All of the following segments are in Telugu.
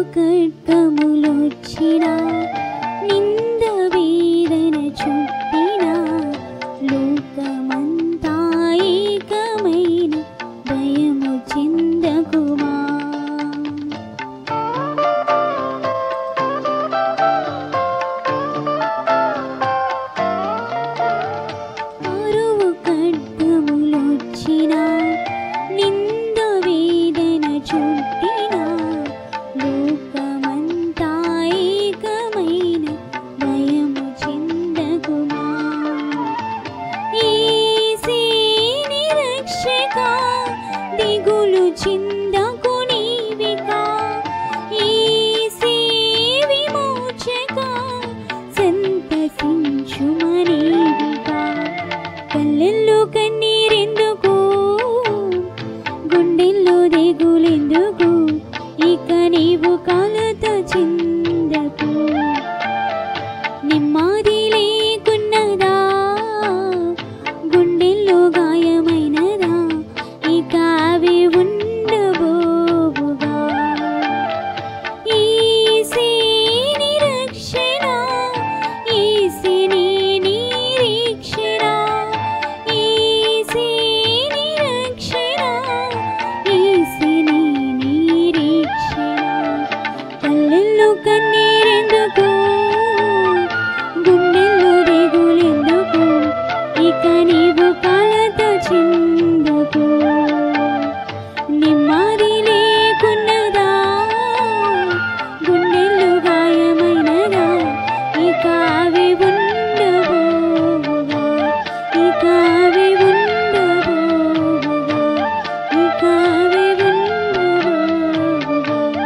ఖడ్గములొచ్చినా నింద వేదన చుట్టినా లోకమంతా ఏకమైన భయము చెందకుమా అరువు ఖడ్గములొచ్చినా నింద వేదన చుట్టినా లోకమంతా ఏకమైన భయము చెందకుమా ఈసీ నిరక్షక దిగులు చిందకు నీవిక ఈసీ విమోచక సంతసించుమనేవిక కళ్ళెల్లో కన్నీరెందుకు గుండెల్లో దిగులెందుకు ఇక నీవు కాలత చిందకు నెమ్మది లేకున్నదా గుండెల్లో గాయమైనదా ఇక అవి ఉండబోవుగా ఈసీ నిరక్షణ ఈసీ నీ నిరీక్షణ ఈసీ నిరక్షణ ఈసీ నీ నిరీక్షణ కళ్ళెల్లో కన్నీరెందుకు గుండెల్లో దిగులెందుకు ఇక నీవు కాలత చిందుకు నెమ్మది లేకున్నదా గుండెల్లో గాయమైనదా ఇక అవి ఉండబోవుగా ఇక అవి ఉండబోవుగా ఇక అవి ఉండబోవుగా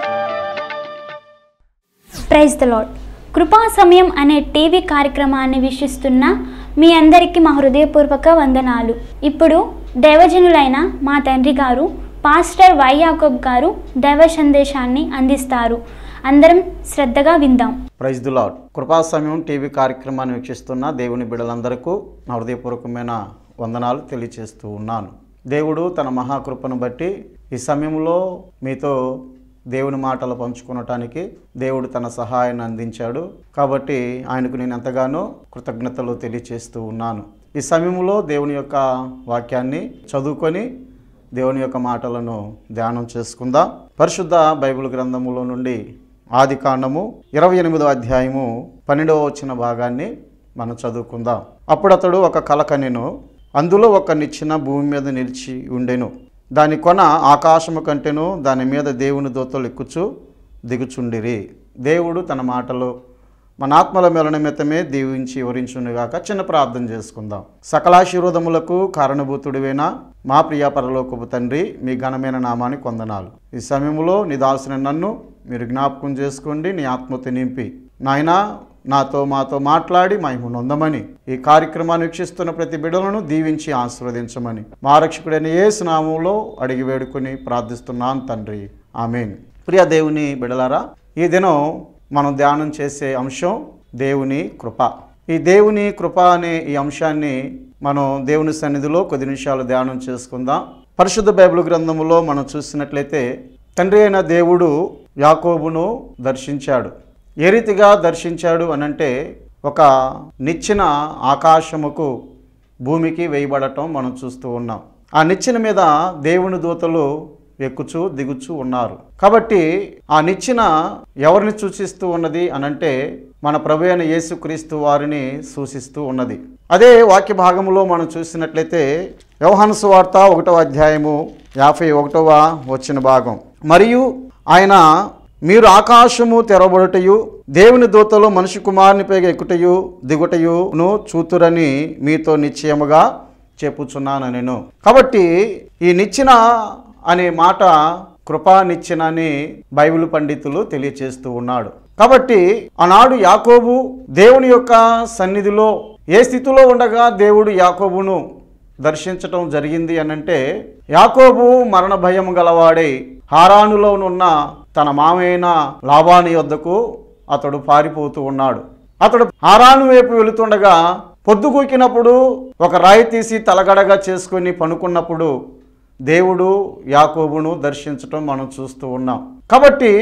ప్రైజ్ ద లాడ్ కృపా సమయం అనే టీవీ కార్యక్రమాన్ని వీక్షిస్తున్న మీ అందరికీ మా హృదయపూర్వక వందనాలు ఇప్పుడు దైవజనులైన మా తండ్రి గారు పాస్టర్ వై యాకోబ్ గారు దైవ సందేశాన్ని అందిస్తారు అందరం శ్రద్ధగా విందాం ప్రైజ్ ది లాడ్ కృపా సమయం టీవీ కార్యక్రమాన్ని వీక్షిస్తున్న దేవుని బిడ్డలందరకు నా హృదయపూర్వకమైన వందనాలు తెలియచేస్తూ ఉన్నాను దేవుడు తన మహాకృపను బట్టి ఈ సమయంలో మీతో దేవుని మాటలు పంచుకొనటానికి దేవుడు తన సహాయాన్ని అందించాడు కాబట్టి ఆయనకు నేను ఎంతగానో కృతజ్ఞతలు తెలియచేస్తూ ఉన్నాను ఈ సమయంలో దేవుని యొక్క వాక్యాన్ని చదువుకొని దేవుని యొక్క మాటలను ధ్యానం చేసుకుందాం పరిశుద్ధ బైబిల్ గ్రంథములో నుండి ఆది కాండము ఇరవై ఎనిమిదో అధ్యాయము పన్నెండవ వచ్చిన భాగాన్ని మనం చదువుకుందాం అప్పుడు అతడు ఒక కల కనెను అందులో ఒక నిచ్చిన భూమి మీద నిలిచి ఉండెను దాని కొన ఆకాశము కంటెను దాని మీద దేవుని దూతలు ఎక్కుచు దిగుచుండిరి దేవుడు తన మాటలు మన ఆత్మల మేల నిమిత్తమే దీవించి వివరించునుగాక చిన్న ప్రార్థన చేసుకుందాం సకలాశీర్వదములకు కారణభూతుడివైన మా ప్రియ పరలోకపు తండ్రి మీ ఘనమైన నామాన్ని కొందనాలు ఈ సమయంలో నీ దాసిన నన్ను మీరు జ్ఞాపకం చేసుకోండి నీ ఆత్మతో నింపి నాయనా నాతో మాతో మాట్లాడి మహిమ నొందమని ఈ కార్యక్రమాన్ని వీక్షిస్తున్న ప్రతి బిడ్డలను దీవించి ఆశీర్వదించమని మా రక్షకుడైన ఏ నామంలో అడిగి వేడుకొని ప్రార్థిస్తున్నాను తండ్రి ఆమెన్ ప్రియ దేవుని బిడలారా ఈ దినం మనం ధ్యానం చేసే అంశం దేవుని కృప ఈ దేవుని కృప అనే ఈ అంశాన్ని మనం దేవుని సన్నిధిలో కొద్ది నిమిషాలు ధ్యానం చేసుకుందాం పరిశుద్ధ బైబిల్ గ్రంథములో మనం చూసినట్లయితే తండ్రి అయిన దేవుడు యాకోబును దర్శించాడు ఏ రీతిగా దర్శించాడు అనంటే ఒక నిచ్చిన ఆకాశముకు భూమికి వేయబడటం మనం చూస్తూ ఉన్నాం ఆ నిచ్చెన మీద దేవుని దూతలు ఎక్కుచూ దిగుచూ ఉన్నారు కాబట్టి ఆ నిచ్చెన ఎవరిని సూచిస్తూ ఉన్నది అనంటే మన ప్రభు అయిన యేసుక్రీస్తు వారిని సూచిస్తూ ఉన్నది అదే వాక్య భాగంలో మనం చూసినట్లయితే వ్యవహాను సువార్త ఒకటవ అధ్యాయము యాభై ఒకటవ వచ్చిన భాగం మరియు ఆయన మీరు ఆకాశము తెరవబడుటయు దేవుని దూతలు మనిషి కుమారునిపై ఎక్కుటయు దిగుటయును చూతురని మీతో నిశ్చయముగా చెప్పుచున్నాను నేను కాబట్టి ఈ నిచ్చిన అనే మాట కృపా నిచ్చిన అని బైబిల్ పండితులు తెలియచేస్తూ ఉన్నాడు కాబట్టి ఆనాడు యాకోబు దేవుని యొక్క సన్నిధిలో ఏ స్థితిలో ఉండగా దేవుడు యాకోబును దర్శించటం జరిగింది అనంటే యాకోబు మరణ భయం గలవాడై హారానులో ఉన్న తన మామైన లాభాని వద్దకు అతడు పారిపోతూ ఉన్నాడు అతడు హారాను వైపు వెళుతుండగా పొద్దుగూకినప్పుడు ఒక రాయి తీసి తలగడగా చేసుకొని పనుకున్నప్పుడు దేవుడు యాకోబును దర్శించటం మనం చూస్తూ ఉన్నాం కాబట్టి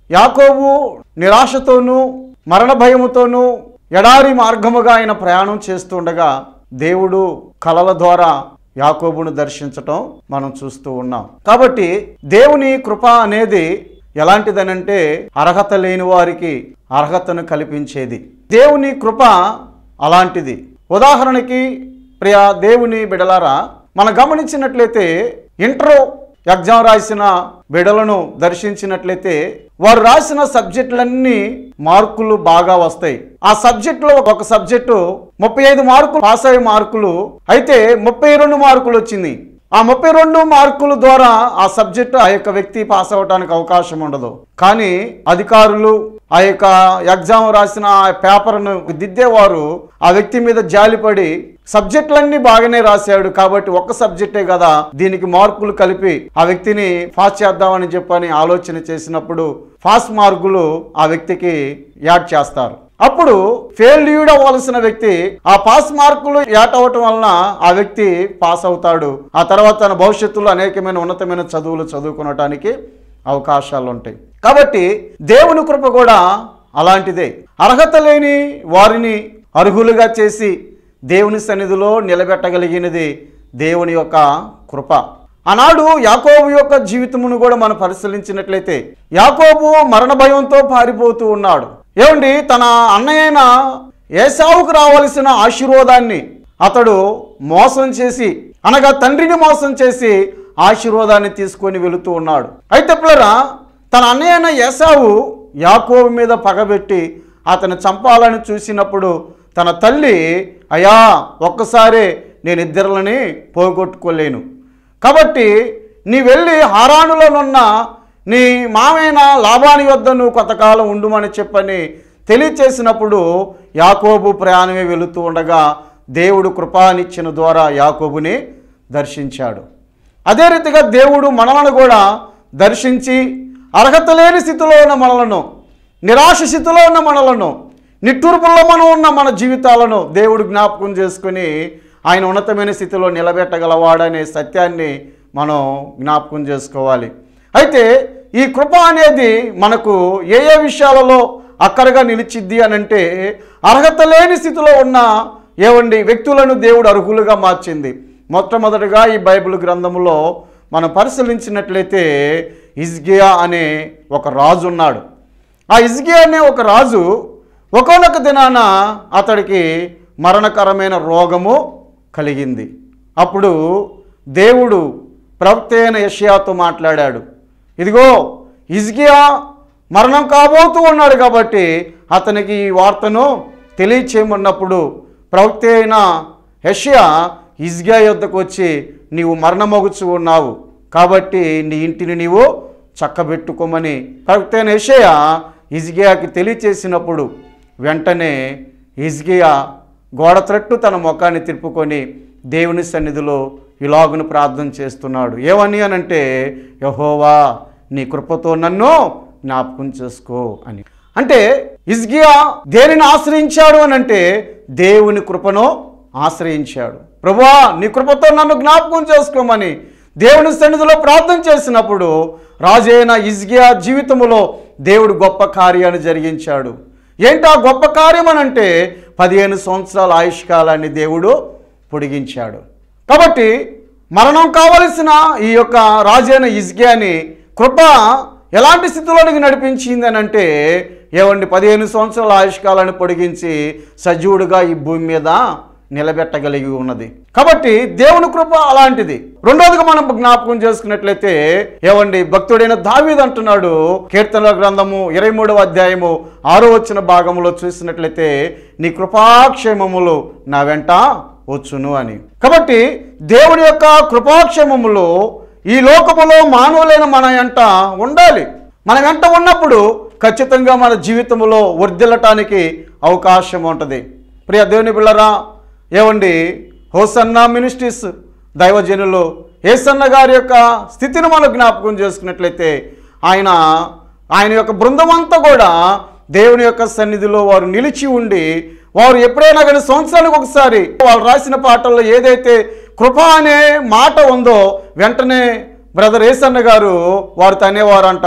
యాకోబు నిరాశతోనూ మరణ భయముతోనూ ఎడారి మార్గముగా ఆయన ప్రయాణం చేస్తుండగా దేవుడు కలల ద్వారా యాకోబును దర్శించటం మనం చూస్తూ ఉన్నాం కాబట్టి దేవుని కృప అనేది ఎలాంటిదనంటే అర్హత లేని వారికి అర్హతను కల్పించేది దేవుని కృప అలాంటిది ఉదాహరణకి ప్రియ దేవుని బిడలారా మనం గమనించినట్లయితే ఇంటర్ ఎగ్జామ్ రాసిన బిడలను దర్శించినట్లయితే వారు రాసిన సబ్జెక్టులన్నీ మార్కులు బాగా వస్తాయి ఆ సబ్జెక్టులో ఒక సబ్జెక్టు ముప్పై ఐదు మార్కులు పాస్ అయ్యే మార్కులు అయితే ముప్పై రెండు మార్కులు వచ్చింది ఆ ముప్పై రెండు మార్కుల ద్వారా ఆ సబ్జెక్టు ఆ యొక్క వ్యక్తి పాస్ అవ్వడానికి అవకాశం ఉండదు కానీ అధికారులు ఆ యొక్క ఎగ్జామ్ రాసిన ఆ పేపర్ను దిద్దేవారు ఆ వ్యక్తి మీద జాలిపడి సబ్జెక్టులన్నీ బాగానే రాశాడు కాబట్టి ఒక్క సబ్జెక్టే కదా దీనికి మార్కులు కలిపి ఆ వ్యక్తిని పాస్ చేద్దామని చెప్పని ఆలోచన చేసినప్పుడు పాస్ మార్కులు ఆ వ్యక్తికి యాడ్ చేస్తారు అప్పుడు ఫెయిల్యూడ్ అవ్వాల్సిన వ్యక్తి ఆ పాస్ మార్కులు యాట్ అవ్వటం వలన ఆ వ్యక్తి పాస్ అవుతాడు ఆ తర్వాత తన భవిష్యత్తులో అనేకమైన ఉన్నతమైన చదువులు చదువుకునటానికి అవకాశాలు ఉంటాయి కాబట్టి దేవుని కృప కూడా అలాంటిదే అర్హత లేని వారిని అర్హులుగా చేసి దేవుని సన్నిధిలో నిలబెట్టగలిగినది దేవుని యొక్క కృప ఆనాడు యాకోబు యొక్క జీవితమును కూడా మనం పరిశీలించినట్లయితే యాకోబు మరణ భయంతో పారిపోతూ ఉన్నాడు ఏమండి తన అన్నయ్యైన ఏసావుకు రావలసిన ఆశీర్వాదాన్ని అతడు మోసం చేసి అనగా తండ్రిని మోసం చేసి ఆశీర్వాదాన్ని తీసుకొని వెళుతూ ఉన్నాడు అయితే పిల్లరా తన అన్నయ్యైన ఏసావు యాకోబు మీద పగబెట్టి అతను చంపాలని చూసినప్పుడు తన తల్లి అయ్యా ఒక్కసారే నేను ఇద్దరులని పోగొట్టుకోలేను కాబట్టి నీ వెళ్ళి హారానులోనున్న నీ మామైన లాభాని వద్ద నువ్వు కొంతకాలం ఉండుమని చెప్పని తెలియచేసినప్పుడు యాకోబు ప్రయాణమే వెళుతూ ఉండగా దేవుడు కృపానిచ్చిన ద్వారా యాకోబుని దర్శించాడు అదే రీతిగా దేవుడు మనలను కూడా దర్శించి అర్హత లేని స్థితిలో ఉన్న మనలను నిరాశ స్థితిలో ఉన్న మనలను నిట్టూర్పుల్లో మనం ఉన్న మన జీవితాలను దేవుడు జ్ఞాపకం చేసుకుని ఆయన ఉన్నతమైన స్థితిలో నిలబెట్టగలవాడనే సత్యాన్ని మనం జ్ఞాపకం చేసుకోవాలి అయితే ఈ కృప అనేది మనకు ఏ ఏ విషయాలలో అక్కరగా నిలిచిద్ది అని అంటే అర్హత లేని స్థితిలో ఉన్న ఏవండి వ్యక్తులను దేవుడు అర్హులుగా మార్చింది మొట్టమొదటిగా ఈ బైబిల్ గ్రంథములో మనం పరిశీలించినట్లయితే ఇజ్గియా అనే ఒక రాజు ఉన్నాడు ఆ ఇజ్గియా అనే ఒక రాజు ఒకనొక దినాన అతడికి మరణకరమైన రోగము కలిగింది అప్పుడు దేవుడు ప్రవక్త అయిన యషయాతో మాట్లాడాడు ఇదిగో ఇజ్గియా మరణం కాబోతూ ఉన్నాడు కాబట్టి అతనికి ఈ వార్తను తెలియచేయమన్నప్పుడు ప్రవక్త అయిన యషయా ఇజ్గియా యొద్దకు వచ్చి నీవు మరణమొగుచు ఉన్నావు కాబట్టి నీ ఇంటిని నీవు చక్కబెట్టుకోమని ప్రవక్త అయిన యషయా ఇజ్గియాకి తెలియచేసినప్పుడు వెంటనే ఇజ్గియా గోడ త్రట్టు తన ముఖాన్ని తిప్పుకొని దేవుని సన్నిధిలో ఇలాగును ప్రార్థన చేస్తున్నాడు ఏమని అనంటే యహోవా నీ కృపతో నన్ను జ్ఞాపకం చేసుకో అని అంటే ఇజ్గియా దేనిని ఆశ్రయించాడు అని అంటే దేవుని కృపను ఆశ్రయించాడు ప్రభువా నీ కృపతో నన్ను జ్ఞాపకం చేసుకోమని దేవుని సన్నిధిలో ప్రార్థన చేసినప్పుడు రాజైన ఇజ్గియా జీవితములో దేవుడు గొప్ప కార్యాన్ని జరిగించాడు ఏంటి ఆ గొప్ప కార్యం అని అంటే పదిహేను సంవత్సరాల ఆయుష్కాలాన్ని దేవుడు పొడిగించాడు కాబట్టి మరణం కావలసిన ఈ యొక్క రాజైన ఇజ్గియాని కృప ఎలాంటి స్థితిలోనికి నడిపించింది అని అంటే ఏవండి పదిహేను సంవత్సరాల ఆయుష్కాలాన్ని పొడిగించి సజీవుడుగా ఈ భూమి మీద నిలబెట్టగలిగి ఉన్నది కాబట్టి దేవుని కృప అలాంటిది రెండోదిగా మనం జ్ఞాపకం చేసుకున్నట్లయితే ఏవండి భక్తుడైన దావీద్ అంటున్నాడు కీర్తనల గ్రంథము ఇరవై మూడవ అధ్యాయము ఆరో వచ్చిన భాగంలో చూసినట్లయితే నీ కృపాక్షేమములు నా వెంట వచ్చును అని కాబట్టి దేవుని యొక్క కృపాక్షేమములు ఈ లోకములో మానవులైన మన వెంట ఉండాలి మన వెంట ఉన్నప్పుడు ఖచ్చితంగా మన జీవితంలో వర్ధిల్లటానికి అవకాశం ఉంటుంది ప్రియ దేవుని పిల్లరా ఏమండి హోసన్న మినిస్ట్రీస్ దైవజనులు ఏసన్న గారి యొక్క స్థితిని మనం జ్ఞాపకం చేసుకున్నట్లయితే ఆయన ఆయన యొక్క బృందం అంతా కూడా దేవుని యొక్క సన్నిధిలో వారు నిలిచి ఉండి వారు ఎప్పుడైనా కానీ సంవత్సరానికి ఒకసారి వాళ్ళు రాసిన పాటల్లో ఏదైతే కృప అనే మాట ఉందో వెంటనే బ్రదర్ ఏసన్న గారు వారు తనేవారంట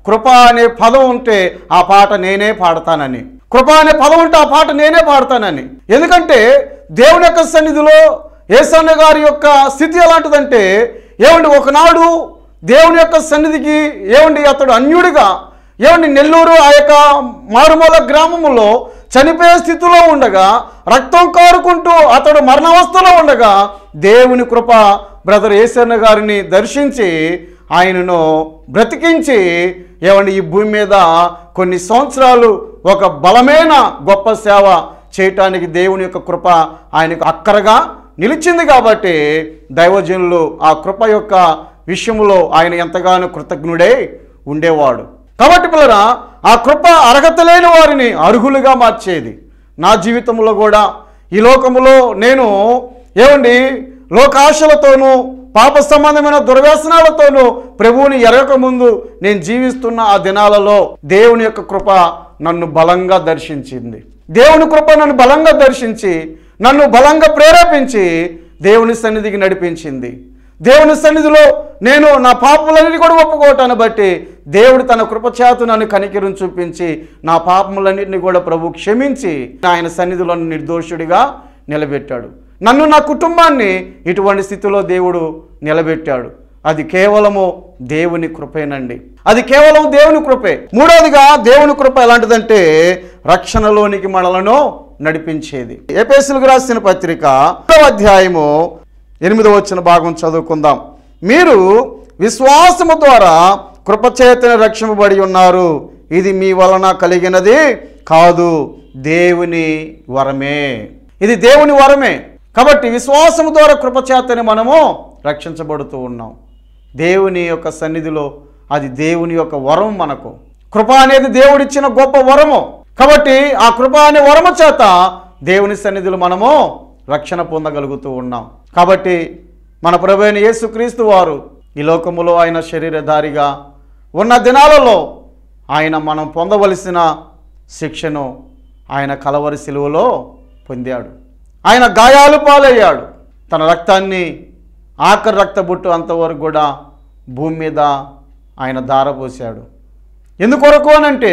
కృప అనే పదం ఉంటే ఆ పాట నేనే పాడతానని కృప అనే పదం ఉంటే ఆ పాట నేనే పాడతానని ఎందుకంటే దేవుని యొక్క సన్నిధిలో ఏసన్న గారి యొక్క స్థితి ఎలాంటిదంటే ఏమండి ఒకనాడు దేవుని యొక్క సన్నిధికి ఏమండి అతడు అన్యుడిగా ఏమండి నెల్లూరు ఆ యొక్క మారుమూల గ్రామములో చనిపోయే స్థితిలో ఉండగా రక్తం కారుకుంటూ అతడు మరణావస్థలో ఉండగా దేవుని కృప బ్రదర్ ఏసన్న గారిని దర్శించి ఆయనను బ్రతికించి ఏమండి ఈ భూమి మీద కొన్ని సంవత్సరాలు ఒక బలమైన గొప్ప సేవ చేయటానికి దేవుని యొక్క కృప ఆయనకు అక్కరగా నిలిచింది కాబట్టి దైవజనులు ఆ కృప యొక్క విషయంలో ఆయన ఎంతగానో కృతజ్ఞుడై ఉండేవాడు కాబట్టి పిల్లరా ఆ కృప అర్హత లేని వారిని అర్హులుగా మార్చేది నా జీవితంలో కూడా ఈ లోకములో నేను ఏమండి లోకాశలతోనూ పాప సంబంధమైన దుర్వ్యసనాలతోనూ ప్రభువుని ఎరగక ముందు నేను జీవిస్తున్న ఆ దినాలలో దేవుని యొక్క కృప నన్ను బలంగా దర్శించింది దేవుని కృప నన్ను బలంగా దర్శించి నన్ను బలంగా ప్రేరేపించి దేవుని సన్నిధికి నడిపించింది దేవుని సన్నిధిలో నేను నా పాపములన్నిటి కూడా ఒప్పుకోవటాన్ని బట్టి దేవుడు తన కృపచేత నన్ను కనికిరం చూపించి నా పాపములన్నింటినీ కూడా ప్రభు క్షమించి ఆయన సన్నిధిలో నన్ను నిర్దోషుడిగా నిలబెట్టాడు నన్ను నా కుటుంబాన్ని ఇటువంటి స్థితిలో దేవుడు నిలబెట్టాడు అది కేవలము దేవుని కృపేనండి అది కేవలం దేవుని కృపే మూడవదిగా దేవుని కృప ఎలాంటిదంటే రక్షణలోనికి మనలను నడిపించేది ఏపేసులకు రాసిన పత్రిక ఒకటవ అధ్యాయము ఎనిమిదో వచ్చిన భాగం చదువుకుందాం మీరు విశ్వాసము ద్వారా కృపచేతన రక్షింపబడి ఉన్నారు ఇది మీ వలన కలిగినది కాదు దేవుని వరమే ఇది దేవుని వరమే కాబట్టి విశ్వాసము ద్వారా కృపచేతని మనము రక్షించబడుతూ ఉన్నాం దేవుని యొక్క సన్నిధిలో అది దేవుని యొక్క వరం మనకు కృప అనేది దేవుడిచ్చిన గొప్ప వరము కాబట్టి ఆ కృప అనే వరము చేత దేవుని సన్నిధిలో మనము రక్షణ పొందగలుగుతూ ఉన్నాం కాబట్టి మన ప్రభు అయిన యేసుక్రీస్తు వారు ఈ లోకములో ఆయన శరీరధారిగా ఉన్న దినాలలో ఆయన మనం పొందవలసిన శిక్షను ఆయన కలవరి శిలువలో పొందాడు ఆయన గాయాలు పాలయ్యాడు తన రక్తాన్ని ఆఖరి రక్తబుట్టు అంతవరకు కూడా భూమి మీద ఆయన ధారపోశాడు ఎందుకొరకు అనంటే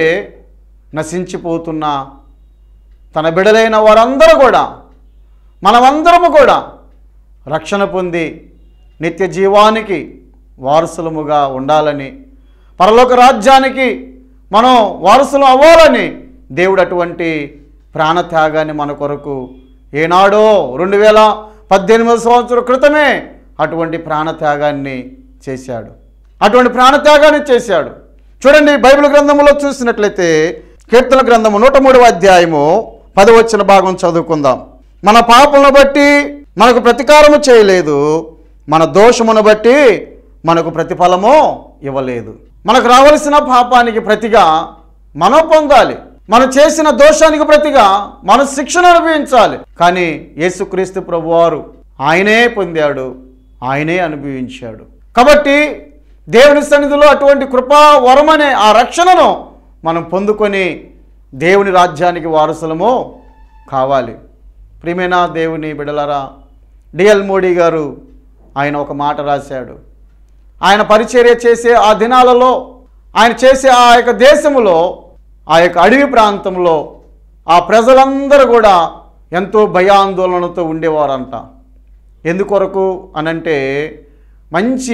నశించిపోతున్న తన బిడలైన వారందరూ కూడా మనమందరము కూడా రక్షణ పొంది నిత్య జీవానికి వారసులముగా ఉండాలని పరలోక రాజ్యానికి మనం వారసులు అవ్వాలని దేవుడు అటువంటి ప్రాణత్యాగాన్ని మన కొరకు ఏనాడో రెండు వేల పద్దెనిమిది సంవత్సరాల క్రితమే అటువంటి ప్రాణత్యాగాన్ని చేశాడు అటువంటి ప్రాణత్యాగాన్ని చేశాడు చూడండి బైబిల్ గ్రంథములో చూసినట్లయితే కీర్తన గ్రంథము నూట మూడవ అధ్యాయము పదవచ్చిన భాగం చదువుకుందాం మన పాపలను బట్టి మనకు ప్రతీకారము చేయలేదు మన దోషమును బట్టి మనకు ప్రతిఫలము ఇవ్వలేదు మనకు రావలసిన పాపానికి ప్రతిగా మనం పొందాలి మనం చేసిన దోషానికి ప్రతిగా మనం శిక్షణ అనుభవించాలి కానీ యేసుక్రీస్తు ప్రభువారు ఆయనే పొందాడు ఆయనే అనుభవించాడు కాబట్టి దేవుని సన్నిధిలో అటువంటి కృపా వరమనే ఆ రక్షణను మనం పొందుకొని దేవుని రాజ్యానికి వారసులము కావాలి ప్రియమైన దేవుని బిడలరా డిఎల్ మోడీ గారు ఆయన ఒక మాట రాశాడు ఆయన పరిచర్య చేసే ఆ దినాలలో ఆయన చేసే ఆ యొక్క దేశములో ఆ యొక్క అడవి ప్రాంతంలో ఆ ప్రజలందరూ కూడా ఎంతో భయాందోళనతో ఉండేవారంట ఎందుకొరకు అనంటే మంచి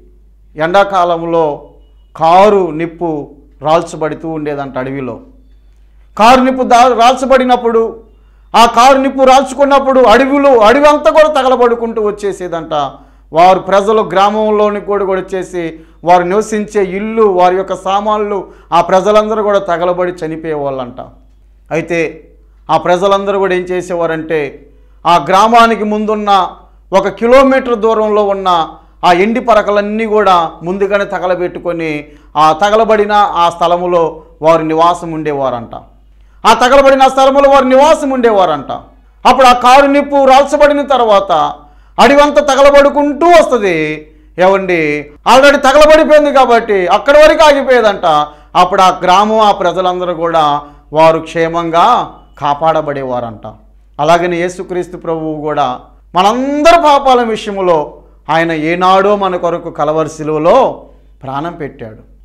ఎండాకాలంలో కారు నిప్పు రాల్చబడుతూ ఉండేదంట అడవిలో కారు నిప్పు దా రాల్చబడినప్పుడు ఆ కారు నిప్పు రాల్చుకున్నప్పుడు అడవిలో అడవి అంతా కూడా తగలబడుకుంటూ వచ్చేసేదంట వారు ప్రజలు గ్రామంలోని కూడా కూడా వచ్చేసి వారు నివసించే ఇల్లు వారి యొక్క సామాన్లు ఆ ప్రజలందరూ కూడా తగలబడి చనిపోయేవాళ్ళంట అయితే ఆ ప్రజలందరూ కూడా ఏం చేసేవారంటే ఆ గ్రామానికి ముందున్న ఒక కిలోమీటర్ దూరంలో ఉన్న ఆ ఎండి పరకలన్నీ కూడా ముందుగానే తగలబెట్టుకొని ఆ తగలబడిన ఆ స్థలములో వారు నివాసం ఉండేవారంట ఆ తగలబడిన స్థలములో వారు నివాసం ఉండేవారంట అప్పుడు ఆ కారు నిప్పు రాల్చబడిన తర్వాత అడివంతా తగలబడుకుంటూ వస్తుంది ఏవండి ఆల్రెడీ తగలబడిపోయింది కాబట్టి అక్కడి వరకు ఆగిపోయేదంట అప్పుడు ఆ గ్రామం ఆ ప్రజలందరూ కూడా వారు క్షేమంగా కాపాడబడేవారంట అలాగని యేసుక్రీస్తు ప్రభువు కూడా మనందరి పాపాల విషయంలో ఆయన ఏనాడో మన కొరకు కలవరి శిలువలో ప్రాణం పెట్టాడు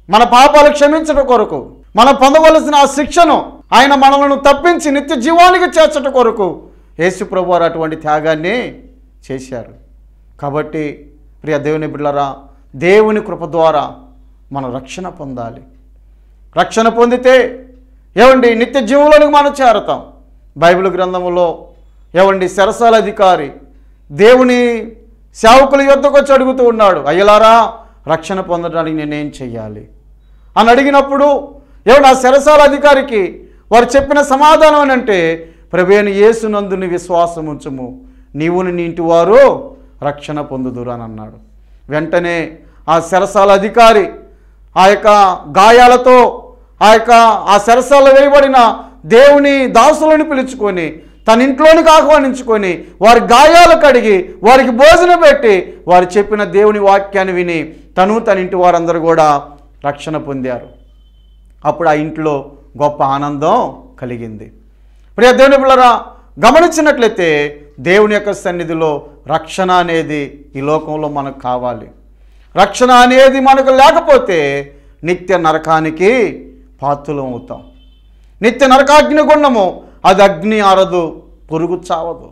మన పాపాలు క్షమించడం కొరకు మనం పొందవలసిన ఆ శిక్షను ఆయన మనలను తప్పించి నిత్య జీవానికి చేర్చట కొరకు యేసు ప్రభు వారు అటువంటి త్యాగాన్ని చేశారు కాబట్టి ప్రియ దేవుని బిడ్డలారా దేవుని కృప ద్వారా మనం రక్షణ పొందాలి రక్షణ పొందితే ఏమండి నిత్య జీవంలోనికి మనం చేరతాం బైబిల్ గ్రంథములో ఏమండి సరసాల అధికారి దేవుని సేవకుల యొద్దకు వచ్చి అడుగుతూ ఉన్నాడు అయ్యలారా రక్షణ పొందడానికి నేనేం చెయ్యాలి అని అడిగినప్పుడు ఏమన్నా సరసాల అధికారికి వారు చెప్పిన సమాధానం అని అంటే ప్రభేని యేసునందుని విశ్వాసం ఉంచుము నీవుని నీ ఇంటి వారు రక్షణ పొందుదురు అని అన్నాడు వెంటనే ఆ సరసాల అధికారి ఆ యొక్క గాయాలతో ఆ యొక్క ఆ సరసాల వేయబడిన దేవుని దాసులను పిలుచుకొని తన ఇంట్లోనికి ఆహ్వానించుకొని వారి గాయాలు కడిగి వారికి భోజనం పెట్టి వారు చెప్పిన దేవుని వాక్యాన్ని విని తను తన ఇంటి వారందరూ కూడా రక్షణ పొందారు అప్పుడు ఆ ఇంట్లో గొప్ప ఆనందం కలిగింది ప్రియ దేవుని పిల్లరా గమనించినట్లయితే దేవుని యొక్క సన్నిధిలో రక్షణ అనేది ఈ లోకంలో మనకు కావాలి రక్షణ అనేది మనకు లేకపోతే నిత్య నరకానికి పాత్రలం అవుతాం నిత్య నరకాగ్ని గుండము అది అగ్ని ఆరదు పురుగు చావదు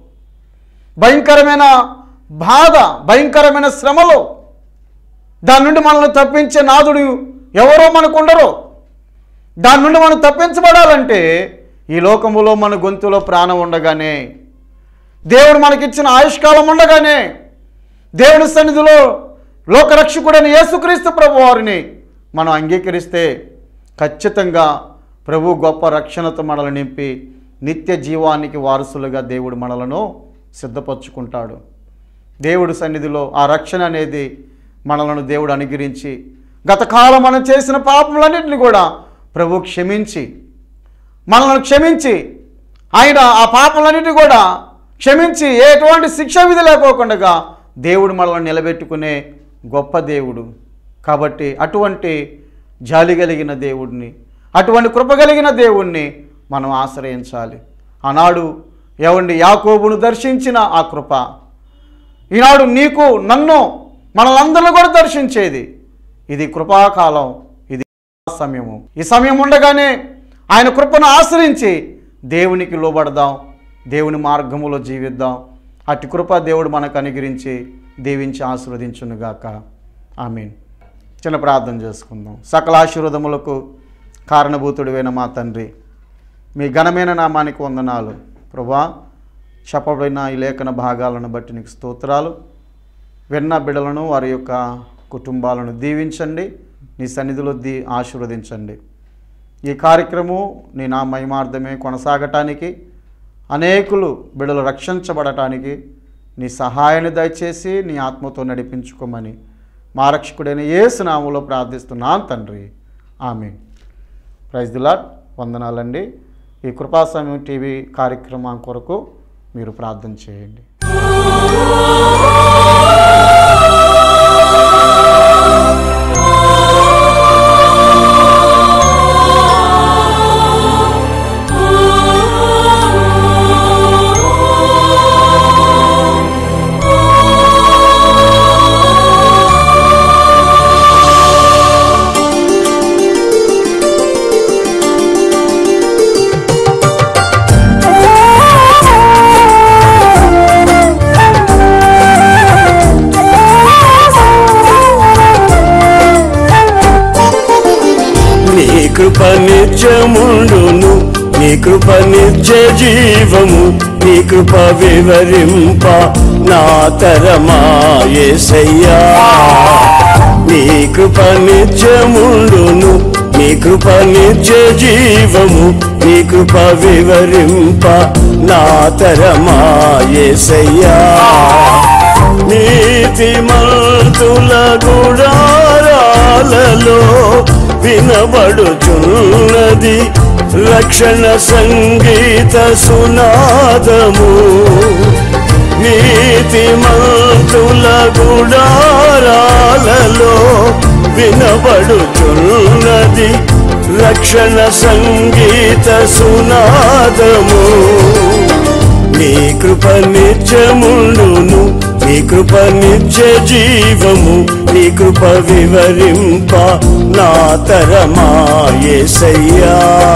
భయంకరమైన బాధ భయంకరమైన శ్రమలు దాని నుండి మనల్ని తప్పించే నాదుడు ఎవరో మనకు ఉండరు దాని నుండి మనం తప్పించబడాలంటే ఈ లోకములో మన గొంతులో ప్రాణం ఉండగానే దేవుడు మనకిచ్చిన ఆయుష్కాలం ఉండగానే దేవుని సన్నిధిలో లోకరక్షకుడైన యేసుక్రీస్తు ప్రభు వారిని మనం అంగీకరిస్తే ఖచ్చితంగా ప్రభు గొప్ప రక్షణతో మనల్ని నింపి నిత్య జీవానికి వారసులుగా దేవుడు మనలను సిద్ధపరచుకుంటాడు దేవుడి సన్నిధిలో ఆ రక్షణ అనేది మనలను దేవుడు అనుగ్రహించి గతకాలం మనం చేసిన పాపములన్నింటిని కూడా ప్రభు క్షమించి మనల్ని క్షమించి ఆయన ఆ పాపలన్నిటిని కూడా క్షమించి ఎటువంటి శిక్ష విధి లేకోకుండా దేవుడు మనల్ని నిలబెట్టుకునే గొప్ప దేవుడు కాబట్టి అటువంటి జాలి కలిగిన దేవుడిని అటువంటి కృప కలిగిన దేవుణ్ణి మనం ఆశ్రయించాలి ఆనాడు ఏవండి యాకోబును దర్శించిన ఆ కృప ఈనాడు నీకు నన్ను మనలందరిని కూడా దర్శించేది ఇది కృపాకాలం ఇది సమయము ఈ సమయం ఉండగానే ఆయన కృపను ఆశ్రయించి దేవునికి లోబడదాం దేవుని మార్గములో జీవిద్దాం అట్టి కృప దేవుడు మనకు అనుగ్రహించి దీవించి ఆశీర్వదించునుగాక ఆమీన్ చిన్న ప్రార్థన చేసుకుందాం సకల ఆశీర్వదములకు కారణభూతుడివైన మా తండ్రి మీ ఘనమైన నామానికి వందనాలు ప్రభా చెప్పబడిన ఈ లేఖన భాగాలను బట్టి నీకు స్తోత్రాలు విన్న బిడలను వారి యొక్క కుటుంబాలను దీవించండి నీ సన్నిధిలో దీ ఆశీర్వదించండి ఈ కార్యక్రమం నీ నా మహిమార్థమే కొనసాగటానికి అనేకులు బిడలు రక్షించబడటానికి నీ సహాయాన్ని దయచేసి నీ ఆత్మతో నడిపించుకోమని మా రక్షకుడైన యేసు నామంలో ప్రార్థిస్తున్నాను తండ్రి ఆమె ప్రైజ్ దిలాట్ వందనాలండి ఈ కృపా సమయం టీవీ కార్యక్రమం కొరకు మీరు ప్రార్థన చేయండి నీ కృప నిత్యముండును నీ కృప నిత్య జీవము నీ కృప వివరింప నా తరమాయేసయ్యా నీ కృప నిత్యముండును నీ కృప నిత్య జీవము నీ కృప వివరింప నా తరమాయేసయ్యా నీతిమంతుల గుడారాలలో వినబడుచున్నది రక్షణ సంగీత సునాదము నీతిమంతుల గుడారాలలో వినబడుచున్నది రక్షణ సంగీత సునాదము నీ కృప నిత్యముండును నీ కృప నిత్య జీవము నీ కృప వివరింప నా తరమా యేసయ్యా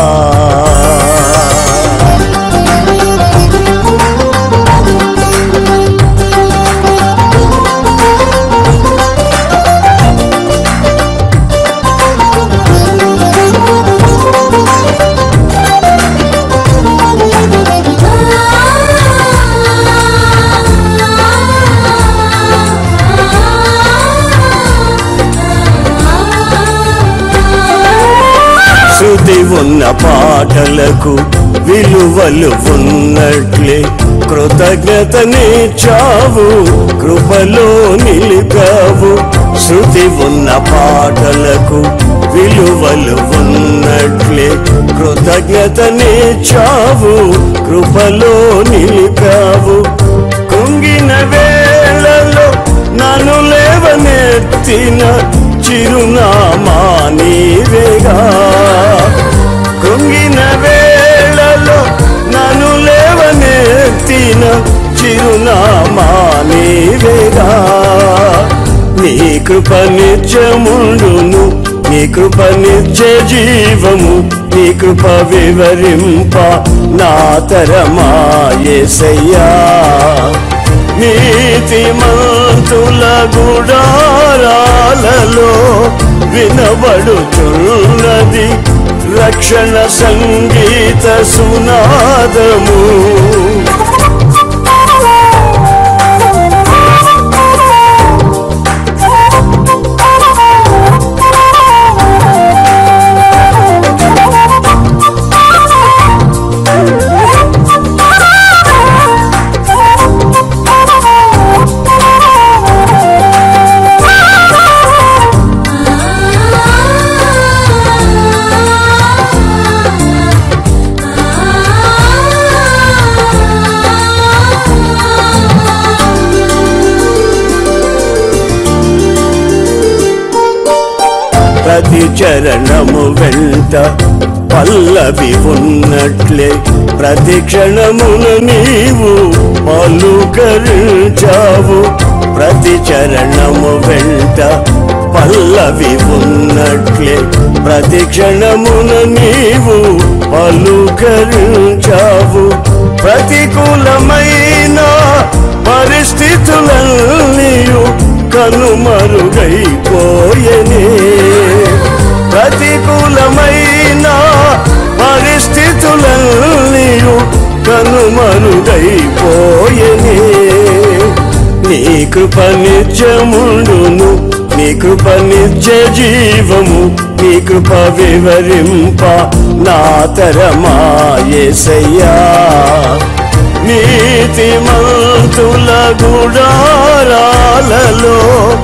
శృతి ఉన్న పాటలకు విలువలు ఉన్నట్లే కృతజ్ఞతని చావు కృపలో నిలిపావు శృతి ఉన్న పాటలకు విలువలు ఉన్నట్లే కృతజ్ఞతని చావు కృపలో నిలిపావు కుంగిన వేళలో నన్ను లేవనెత్తిన చిరునామా నీవేగా కృంగిన వేళలో నన్ను లేవనెత్తిన చిరునామా నీవేగా నీ కృప నిత్యముండును నీ కృప నిత్య జీవము నీ కృప వివరింప నా తరమా యేసయ్యా నీతిమంతుల గుడారాలలో వినబడుతున్నది రక్షణ సంగీత సునాదము ప్రతి చరణము వెంట పల్లవి ఉన్నట్లే ప్రతి క్షణమును నీవు పలుకరించావు ప్రతి చరణము వెంట పల్లవి ఉన్నట్లే ప్రతి క్షణమును నీవు పలుకరించావు ప్రతికూలమైన పరిస్థితులన్నీయు కనుమరుగైపోయనే ప్రతికూలమైన పరిస్థితులన్నీయు కనుమరుగైపోయనే నీ కృప నిత్యముండును నీ కృప నిత్య జీవము నీ కృప వివరింప నా తరమా యేసయ్యా నీతిమంతుల గుడారాలలో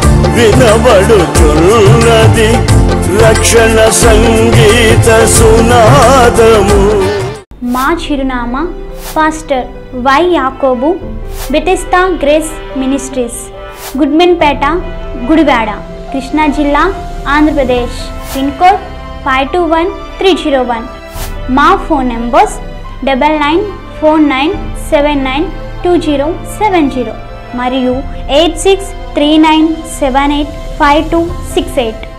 వినబడుతున్నది రక్షణ సంగీత సునాదము మా చిరునామా pastor Y Yakobu Bethesda grace ministries Gudmenpeta Gudivada Krishna జిల్లా Andhra Pradesh pin code five two one three zero one మా phone numbers double nine four nine seven nine two zero seven zero మరియు eight six three nine seven eight five two six eight